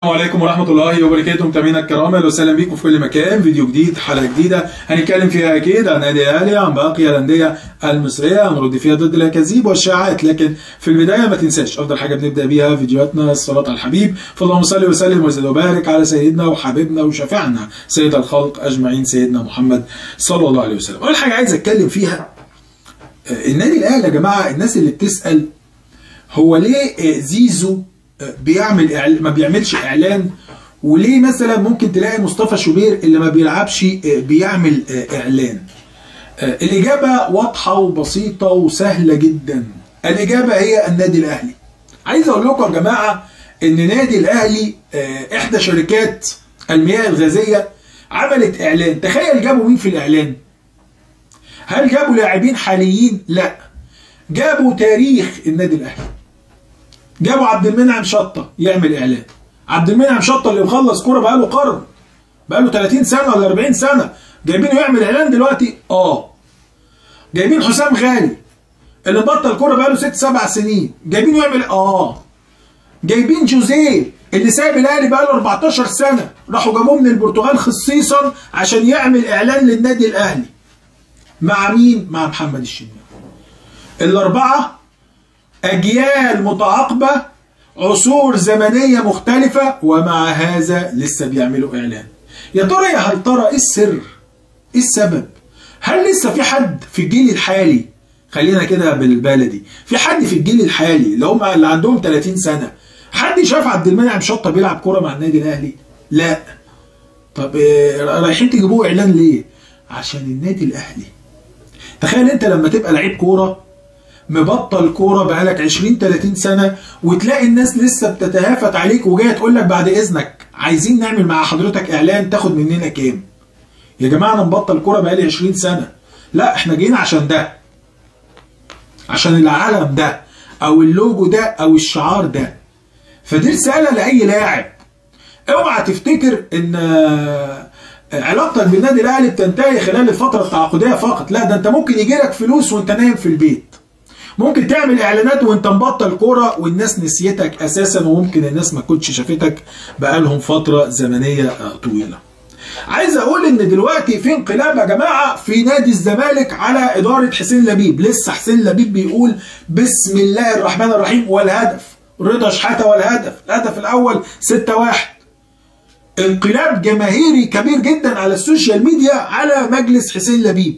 السلام عليكم ورحمة الله وبركاته متابعينا الكرام اهلا وسهلا بيكم في كل مكان فيديو جديد حلقة جديدة هنتكلم فيها أكيد عن نادي الأهلي عن باقي الأندية المصرية هنرد فيها ضد الأكاذيب والشائعات لكن في البداية ما تنساش أفضل حاجة بنبدأ بيها فيديوهاتنا الصلاة على الحبيب فاللهم صل وسلم وزد وبارك على سيدنا وحبيبنا وشفيعنا سيد الخلق أجمعين سيدنا محمد صلى الله عليه وسلم أول حاجة عايز أتكلم فيها آه، النادي الأهلي يا جماعة الناس اللي بتسأل هو ليه آه، زيزو آه، بيعمل إعل- ما بيعملش اعلان وليه مثلا ممكن تلاقي مصطفى شوبير اللي ما بيلعبش آه، بيعمل آه، اعلان آه، الاجابه واضحه وبسيطه وسهله جدا الاجابه هي النادي الاهلي عايز اقول لكم يا جماعه ان نادي الاهلي آه، احدى شركات المياه الغازيه عملت اعلان تخيل جابوا مين في الاعلان هل جابوا لاعبين حاليين لا جابوا تاريخ النادي الاهلي جابوا عبد المنعم شطه يعمل اعلان عبد المنعم شطه اللي مخلص كوره بقاله قرن بقاله 30 سنه ولا 40 سنه جايبينه يعمل اعلان دلوقتي اه جايبين حسام غالي اللي بطل كوره بقاله 6 7 سنين جايبينه يعمل اه جايبين جوزيه اللي سايب الاهلي بقاله 14 سنه راحوا جابوه من البرتغال خصيصا عشان يعمل اعلان للنادي الاهلي مع مين مع محمد الشناوي الاربعه أجيال متعاقبة عصور زمنية مختلفة ومع هذا لسه بيعملوا إعلان يا ترى يا هل ترى إيه السر؟ إيه السبب؟ هل لسه في حد في الجيل الحالي خلينا كده بالبلدي في حد في الجيل الحالي اللي هم اللي عندهم 30 سنة حد شاف عبد المنعم شطة بيلعب كورة مع النادي الأهلي؟ لا طب إيه، رايحين تجيبوه إعلان ليه؟ عشان النادي الأهلي تخيل أنت لما تبقى لعيب كورة مبطل كوره بقالك 20 30 سنه وتلاقي الناس لسه بتتهافت عليك وجايه تقول لك بعد اذنك عايزين نعمل مع حضرتك اعلان تاخد مننا كام يا جماعه انا مبطل كوره بقالي 20 سنه لا احنا جايين عشان ده عشان العلم ده او اللوجو ده او الشعار ده فدي رساله لاي لاعب اوعى تفتكر ان آه، علاقتك بالنادي الاهلي بتنتهي خلال الفتره التعاقديه فقط لا ده انت ممكن يجي لك فلوس وانت نايم في البيت ممكن تعمل اعلانات وانت مبطل كوره والناس نسيتك اساسا وممكن الناس ما كنتش شافتك بقالهم فتره زمنيه آه، طويله عايز اقول ان دلوقتي في انقلاب يا جماعه في نادي الزمالك على اداره حسين لبيب لسه حسين لبيب بيقول بسم الله الرحمن الرحيم والهدف رضا شحاته والهدف الهدف الاول 6 1 انقلاب جماهيري كبير جدا على السوشيال ميديا على مجلس حسين لبيب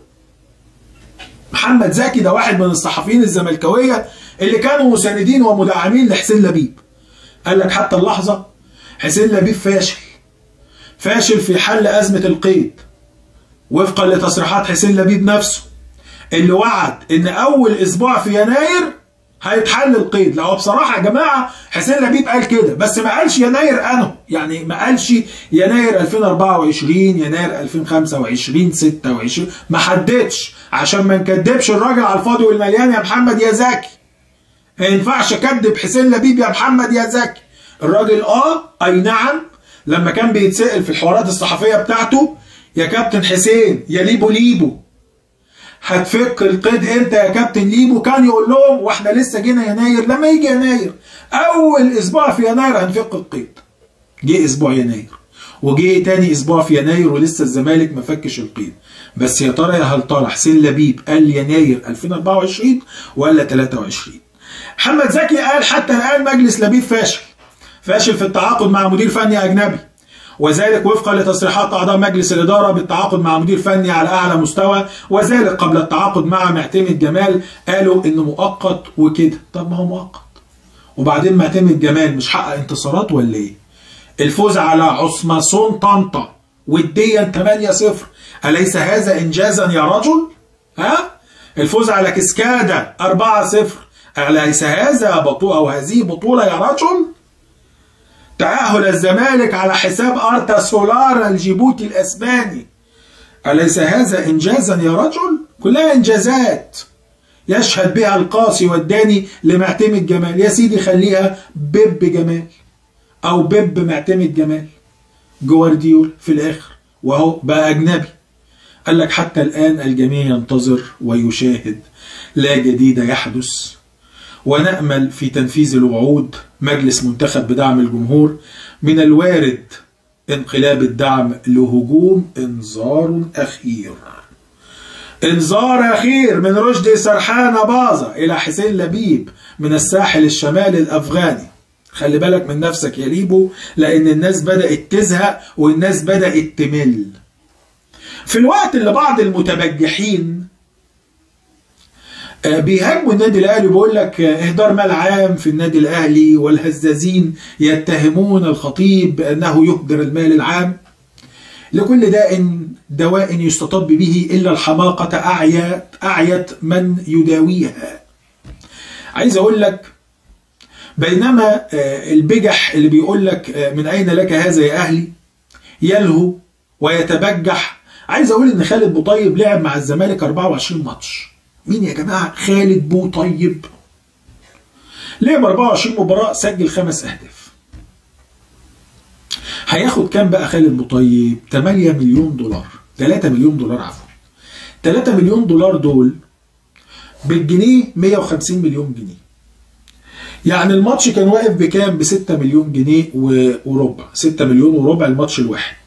محمد زكي ده واحد من الصحفيين الزملكاويه اللي كانوا مساندين ومدعمين لحسين لبيب قال لك حتى اللحظه حسين لبيب فاشل فاشل في حل ازمه القيد وفقا لتصريحات حسين لبيب نفسه اللي وعد ان اول اسبوع في يناير هيتحل القيد لو بصراحه يا جماعه حسين لبيب قال كده بس ما قالش يناير انه يعني ما قالش يناير 2024 يناير 2025 26 ما حددش عشان ما نكدبش الراجل على الفاضي والمليان يا محمد يا زكي ما ينفعش اكدب حسين لبيب يا محمد يا زكي الراجل اه اي نعم لما كان بيتسأل في الحوارات الصحفيه بتاعته يا كابتن حسين يا ليبو ليبو هتفك القيد امتى يا كابتن ليبو كان يقول لهم واحنا لسه جينا يناير لما يجي يناير اول اسبوع في يناير هنفك القيد جه اسبوع يناير وجه تاني اسبوع في يناير ولسه الزمالك ما فكش القيد بس يا ترى يا هل ترى حسين لبيب قال يناير 2024 ولا 23 محمد زكي قال حتى الان مجلس لبيب فاشل فاشل في التعاقد مع مدير فني اجنبي وذلك وفقا لتصريحات اعضاء مجلس الاداره بالتعاقد مع مدير فني على اعلى مستوى وذلك قبل التعاقد مع معتمد جمال قالوا انه مؤقت وكده طب ما هو مؤقت وبعدين معتمد جمال مش حقق انتصارات ولا ايه الفوز على عثماسون طنطا وديا 8-0 أليس هذا إنجازا يا رجل؟ ها؟ الفوز على كسكادا 4-0 أليس هذا بطولة أو هذه بطولة يا رجل؟ تأهل الزمالك على حساب أرتا سولار الجيبوتي الأسباني أليس هذا إنجازا يا رجل؟ كلها إنجازات يشهد بها القاسي والداني لمعتمد جمال يا سيدي خليها بيب جمال أو بيب معتمد جمال جوارديول في الآخر وهو بقى أجنبي قال لك حتى الآن الجميع ينتظر ويشاهد لا جديد يحدث ونأمل في تنفيذ الوعود مجلس منتخب بدعم الجمهور من الوارد انقلاب الدعم لهجوم انذار أخير انذار أخير من رشدي سرحان باظة إلى حسين لبيب من الساحل الشمالي الأفغاني خلي بالك من نفسك يا ليبو لأن الناس بدأت تزهق والناس بدأت تمل في الوقت اللي بعض المتبجحين بيهاجموا النادي الاهلي بيقول لك اهدار مال عام في النادي الاهلي والهزازين يتهمون الخطيب بانه يهدر المال العام لكل داء دواء يستطب به الا الحماقه اعيت اعيت من يداويها عايز اقول لك بينما البجح اللي بيقول لك من اين لك هذا يا اهلي يلهو ويتبجح عايز اقول ان خالد بوطيب لعب مع الزمالك 24 ماتش مين يا جماعه خالد بوطيب لعب 24 مباراه سجل خمس اهداف هياخد كام بقى خالد بوطيب 8 مليون دولار 3 مليون دولار عفوا 3 مليون دولار دول بالجنيه 150 مليون جنيه يعني الماتش كان واقف بكام ب 6 مليون جنيه وربع 6 مليون وربع الماتش الواحد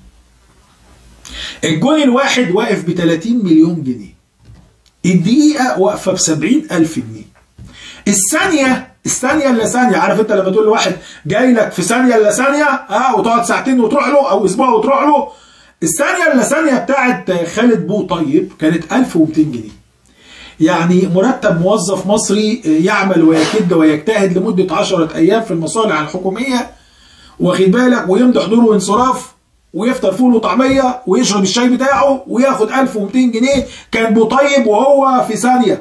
الجون الواحد واقف ب 30 مليون جنيه الدقيقة واقفة ب 70 ألف جنيه الثانية الثانية إلا ثانية عارف أنت لما تقول لواحد جاي لك في ثانية إلا ثانية أه وتقعد ساعتين وتروح له أو أسبوع وتروح له الثانية إلا ثانية بتاعت خالد بو طيب كانت 1200 جنيه يعني مرتب موظف مصري يعمل ويكد ويجتهد لمدة 10 أيام في المصالح الحكومية واخد بالك ويمضي حضور وانصراف ويفطر فول وطعميه ويشرب الشاي بتاعه وياخد 1200 جنيه كان بطيب وهو في ثانيه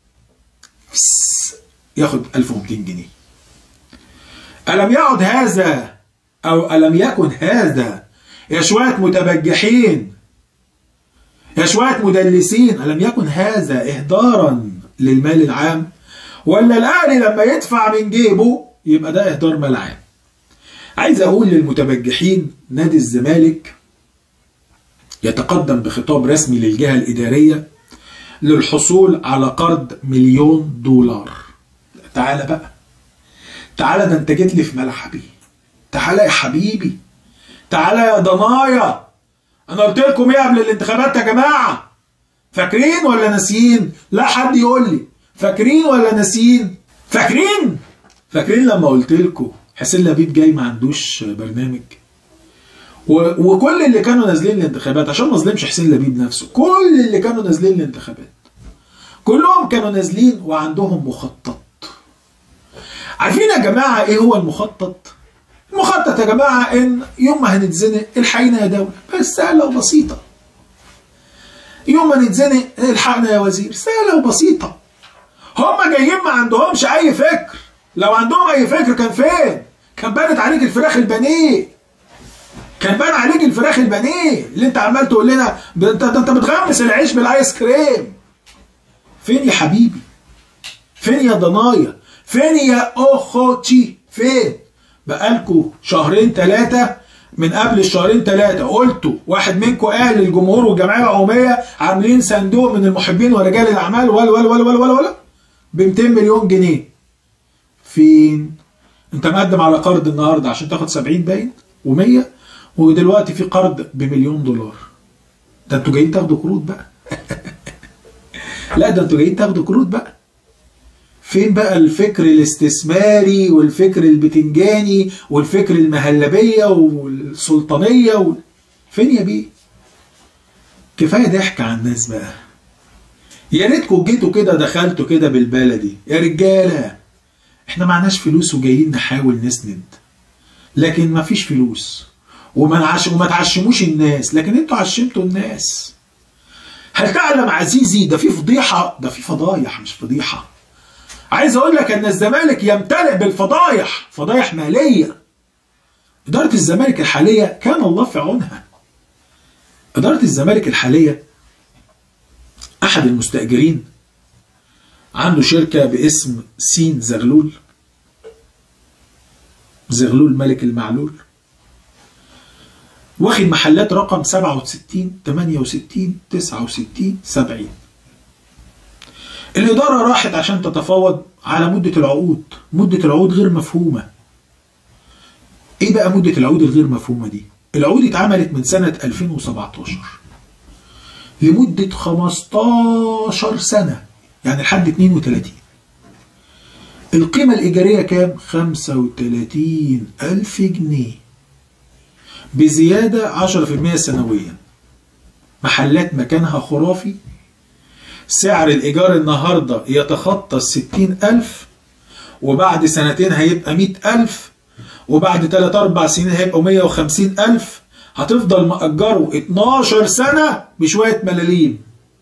ياخد 1200 جنيه ألم يعد هذا أو ألم يكن هذا يا شوية متبجحين يا شوية مدلسين ألم يكن هذا إهدارا للمال العام ولا الأهلي لما يدفع من جيبه يبقى ده إهدار مال عام عايز أقول للمتبجحين نادي الزمالك يتقدم بخطاب رسمي للجهة الإدارية للحصول على قرض مليون دولار تعالى بقى تعالى ده انت جيت لي في ملعبي تعالى يا حبيبي تعالى يا ضنايا انا قلت لكم ايه قبل الانتخابات يا جماعه فاكرين ولا ناسيين لا حد يقول لي فاكرين ولا ناسيين فاكرين فاكرين لما قلت لكم حسين لبيب جاي ما عندوش برنامج و... وكل اللي كانوا نازلين الانتخابات عشان ما اظلمش حسين لبيب نفسه كل اللي كانوا نازلين الانتخابات كلهم كانوا نازلين وعندهم مخطط عارفين يا جماعه ايه هو المخطط المخطط يا جماعه ان يوم ما هنتزنق الحقنا يا دوله بس سهله وبسيطه يوم ما نتزنق الحقنا يا وزير سهله وبسيطه هم جايين ما عندهمش اي فكر لو عندهم اي فكر كان فين كان بانت عليك الفراخ البانيه كان بان عليك الفراخ البانيه اللي انت عمال تقول لنا انت انت بتغمس العيش بالايس كريم فين يا حبيبي فين يا ضنايا فين يا اخوتي فين بقالكوا شهرين ثلاثه من قبل الشهرين ثلاثة قلتوا واحد منكم قال للجمهور والجمعية العمومية عاملين صندوق من المحبين ورجال الأعمال ولا ولا ولا ولا ولا ولا ب 200 مليون جنيه فين؟ أنت مقدم على قرض النهاردة عشان تاخد 70 باين و100 ودلوقتي في قرض بمليون دولار ده انتوا جايين تاخدوا قروض بقى لا ده انتوا جايين تاخدوا قروض بقى فين بقى الفكر الاستثماري والفكر البتنجاني والفكر المهلبية والسلطانية و... فين يا بيه كفاية ضحك على الناس بقى يا ريتكم جيتوا كده دخلتوا كده بالبلدي يا رجالة احنا معناش فلوس وجايين نحاول نسند لكن ما فيش فلوس وما نعش وما تعشموش الناس لكن انتوا عشمتوا الناس هل تعلم عزيزي ده في فضيحة ده في فضايح مش فضيحة عايز اقول لك ان الزمالك يمتلئ بالفضايح فضايح مالية إدارة الزمالك الحالية كان الله في عونها إدارة الزمالك الحالية أحد المستأجرين عنده شركة باسم سين زغلول زغلول ملك المعلول واخد محلات رقم 67 68 69 70 الإدارة راحت عشان تتفاوض على مدة العقود مدة العقود غير مفهومة ايه بقى مدة العقود الغير مفهومة دي العقود اتعملت من سنة 2017 لمدة 15 سنة يعني لحد 32 القيمة الإيجارية كام؟ 35 ألف جنيه بزيادة 10% سنويا محلات مكانها خرافي سعر الإيجار النهاردة يتخطى الستين ألف وبعد سنتين هيبقى مئة ألف وبعد 3 4 سنين هيبقوا 150 ألف هتفضل مأجره 12 سنة بشوية ملاليم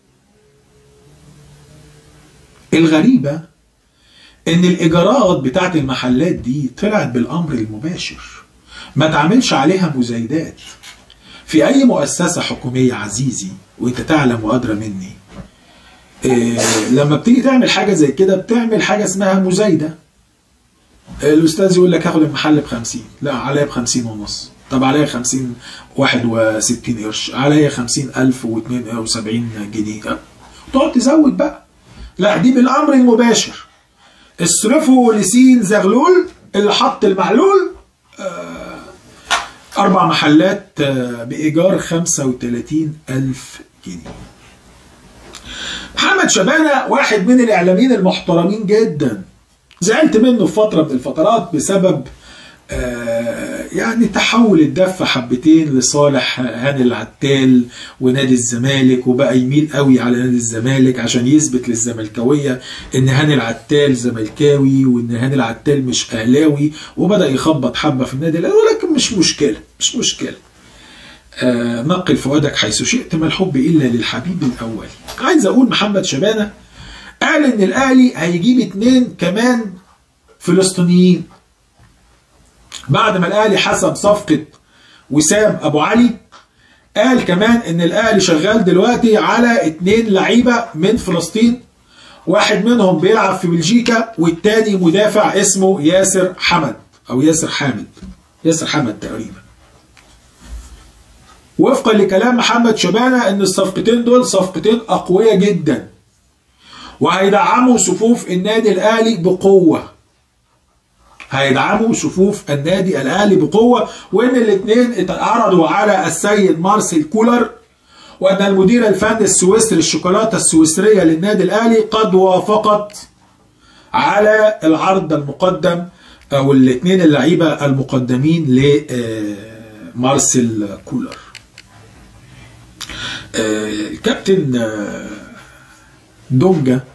الغريبة ان الايجارات بتاعت المحلات دي طلعت بالامر المباشر ما تعملش عليها مزايدات في اي مؤسسة حكومية عزيزي وانت تعلم وادرى مني إيه لما بتيجي تعمل حاجة زي كده بتعمل حاجة اسمها مزايدة الاستاذ يقول لك هاخد المحل ب 50 لا عليا ب 50 ونص طب عليا 50 61 قرش عليا 50072 جنيه تقعد تزود بقى لا دي بالامر المباشر اصرفوا لسين زغلول اللي حط المعلول آه اربع محلات آه بايجار 35 الف جنيه محمد شبانه واحد من الاعلاميين المحترمين جدا زعلت منه في فترة من الفترات بسبب آه يعني تحول الدفة حبتين لصالح هاني العتال ونادي الزمالك وبقى يميل قوي على نادي الزمالك عشان يثبت للزملكاوية ان هاني العتال زملكاوي وان هاني العتال مش اهلاوي وبدأ يخبط حبة في النادي الاهلي ولكن مش مشكلة مش مشكلة آه نقل فؤادك حيث شئت ما الحب الا للحبيب الاول عايز اقول محمد شبانه قال ان الاهلي هيجيب اتنين كمان فلسطينيين بعد ما الاهلي حسب صفقة وسام ابو علي قال كمان ان الاهلي شغال دلوقتي على اتنين لعيبة من فلسطين واحد منهم بيلعب في بلجيكا والتاني مدافع اسمه ياسر حمد او ياسر حامد ياسر حمد تقريبا وفقا لكلام محمد شبانة ان الصفقتين دول صفقتين اقوياء جدا وهيدعموا صفوف النادي الاهلي بقوه هيدعموا صفوف النادي الاهلي بقوه وان الاثنين اتعرضوا على السيد مارسيل كولر وان المدير الفني السويسري الشوكولاته السويسريه للنادي الاهلي قد وافقت على العرض المقدم او الاثنين اللعيبه المقدمين لمارسيل كولر الكابتن دونجا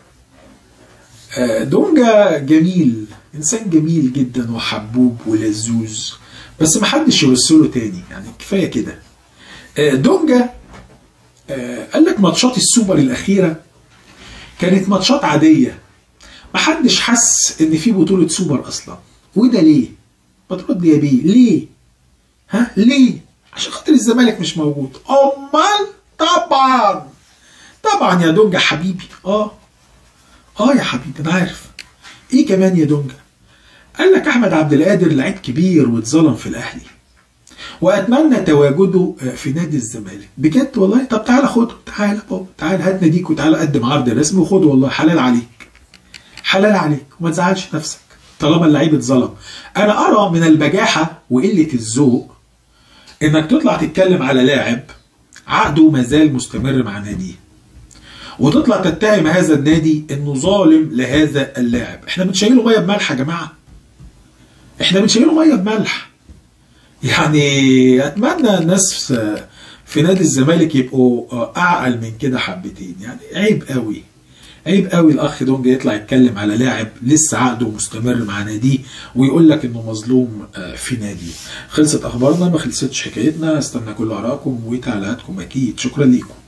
دونجا جميل انسان جميل جدا وحبوب ولزوز بس ما حدش يوصله تاني يعني كفايه كده دونجا قال لك ماتشات السوبر الاخيره كانت ماتشات عاديه ما حدش حس ان في بطوله سوبر اصلا وده ليه ما ترد يا بيه ليه ها ليه عشان خاطر الزمالك مش موجود امال طبعا طبعا يا دونجا حبيبي اه اه يا حبيبي انا عارف ايه كمان يا دونجا قال لك احمد عبد القادر لعيب كبير واتظلم في الاهلي واتمنى تواجده في نادي الزمالك بجد والله طب تعالى خده تعالى بابا تعالى هات ناديك وتعالى قدم عرض رسمي وخده والله حلال عليك حلال عليك وما تزعلش نفسك طالما اللعيب اتظلم انا ارى من البجاحه وقله الذوق انك تطلع تتكلم على لاعب عقده ما زال مستمر مع ناديه وتطلع تتهم هذا النادي انه ظالم لهذا اللاعب احنا بنشيله ميه بملح يا جماعه احنا بنشيله ميه بملح يعني اتمنى الناس في نادي الزمالك يبقوا اعقل من كده حبتين يعني عيب قوي عيب قوي الاخ دونجا يطلع يتكلم على لاعب لسه عقده مستمر مع ناديه ويقول لك انه مظلوم في ناديه خلصت اخبارنا ما خلصتش حكايتنا استنى كل ارائكم وتعليقاتكم اكيد شكرا ليكم